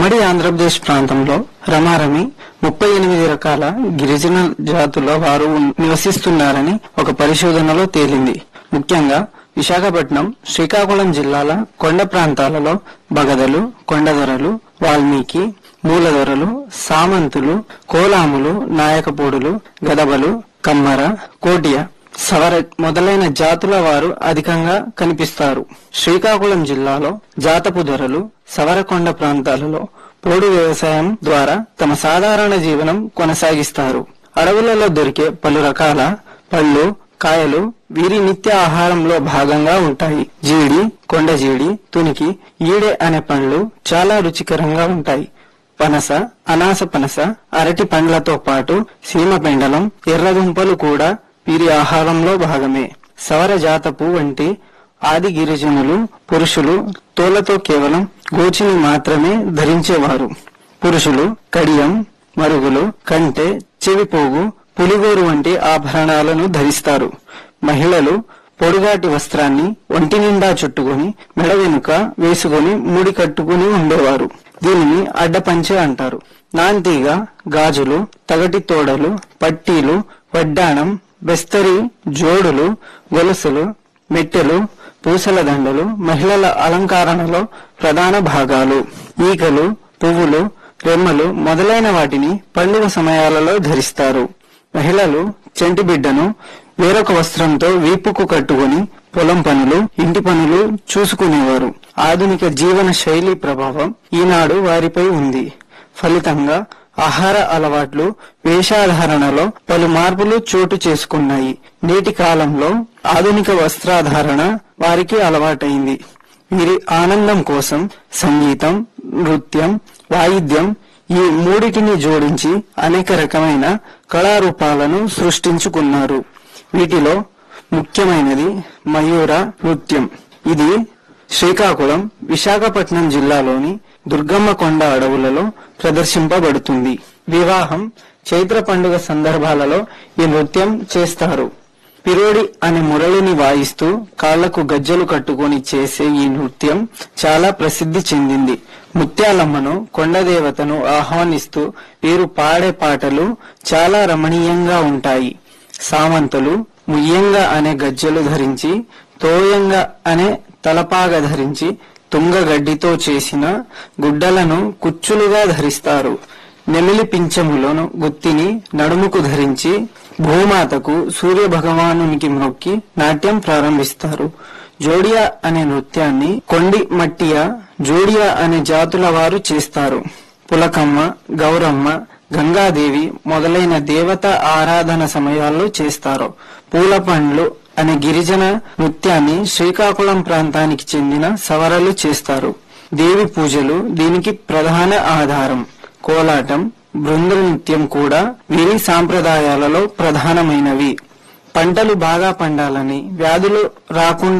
ఉమ్మడి ఆంధ్రప్రదేశ్ ప్రాంతంలో రమారమి ముప్పై ఎనిమిది రకాల గిరిజన జాతుల వారు ఉన్- నివసిస్తున్నారని ఒక పరిశోధనలో తేలింది ముఖ్యంగా విశాఖపట్నం శ్రీకాకుళం జిల్లాల కొండ ప్రాంతాలలో బగదలు కొండదొరలు వాల్మీకి మూలదొరలు సామంతులు కోలాములు నాయకపోడులు గదబలు కమ్మర కోటియ సవర మొదలైన జాతుల వారు అధికంగా కనిపిస్తారు శ్రీకాకుళం జిల్లాలో జాతపు దొరలు సవరకొండ ప్రాంతాలలో పోడు వ్యవసాయం ద్వారా తమ సాధారణ జీవనం కొనసాగిస్తారు అడవులలో దొరికే పలు రకాల పళ్ళు కాయలు వీరి నిత్య ఆహారంలో భాగంగా ఉంటాయి జీడి కొండ జీడి తునికి ఈడె అనే పండ్లు చాలా రుచికరంగా ఉంటాయి పనస అనాస పనస అరటి పండ్లతో పాటు సీమ పెండలం ఎర్రదుంపలు కూడా వీరి ఆహారంలో భాగమే సవర జాతపు వంటి ఆది గిరిజనులు పురుషులు తోలతో కేవలం గోచిని మాత్రమే ధరించేవారు పురుషులు కడియం మరుగులు కంటె చెవిపోగు పులిగోరు వంటి ఆభరణాలను ధరిస్తారు మహిళలు పొడుగాటి వస్త్రాన్ని ఒంటి నిండా చుట్టుకొని మెడ వెనుక వేసుకొని ముడి కట్టుకుని ఉండేవారు దీనిని అడ్డపంచె అంటారు నాంతీగ గాజులు తగటి తోడలు పట్టీలు వడ్డాణం బెస్తరి జోడులు గొలుసులు మెట్టెలు పూసల దండలు మహిళల అలంకరణలో ప్రధాన భాగాలు ఈకలు పువ్వులు రెమ్మలు మొదలైన వాటిని పండుగ సమయాలలో ధరిస్తారు మహిళలు చెంటి బిడ్డను వేరొక వస్త్రంతో వీపుకు కట్టుకొని పొలం పనులు ఇంటి పనులు చూసుకునేవారు ఆధునిక జీవన శైలి ప్రభావం ఈనాడు వారిపై ఉంది ఫలితంగా ఆహార అలవాట్లు వేషాధారణలో పలు మార్పులు చోటు చేసుకున్నాయి నేటి కాలంలో ఆధునిక వస్త్రాధారణ వారికి అలవాటైంది వీరి ఆనందం కోసం సంగీతం నృత్యం వాయిద్యం ఈ మూడిటిని జోడించి అనేక రకమైన కళారూపాలను సృష్టించుకున్నారు వీటిలో ముఖ్యమైనది మయూర నృత్యం ఇది శ్రీకాకుళం విశాఖపట్నం జిల్లాలోని దుర్గమ్మ కొండ అడవులలో ప్రదర్శింపబడుతుంది వివాహం చైత్ర పండుగ సందర్భాలలో ఈ నృత్యం చేస్తారు పిరోడి అనే మురళిని వాయిస్తూ కాళ్లకు గజ్జలు కట్టుకొని చేసే ఈ నృత్యం చాలా ప్రసిద్ధి చెందింది ముత్యాలమ్మను కొండదేవతను ఆహ్వానిస్తూ వీరు పాడే పాటలు చాలా రమణీయంగా ఉంటాయి సామంతులు ముయ్యంగ అనే గజ్జలు ధరించి తోయంగ అనే తలపాగ ధరించి తుంగగడ్డితో చేసిన గుడ్డలను కుచ్చులుగా ధరిస్తారు నెమిలి పింఛములను గుత్తిని నడుముకు ధరించి భూమాతకు సూర్య భగవానునికి మొక్కి నాట్యం ప్రారంభిస్తారు జోడియా అనే నృత్యాన్ని కొండి మట్టియా జోడియా అనే జాతుల వారు చేస్తారు పులకమ్మ గౌరమ్మ గంగాదేవి మొదలైన దేవత ఆరాధన సమయాల్లో చేస్తారు పూల పండ్లు అనే గిరిజన నృత్యాన్ని శ్రీకాకుళం ప్రాంతానికి చెందిన సవరలు చేస్తారు దేవి పూజలు దీనికి ప్రధాన ఆధారం కోలాటం బృంద నృత్యం కూడా వీరి సాంప్రదాయాలలో ప్రధానమైనవి పంటలు బాగా పండాలని వ్యాధులు రాకుండా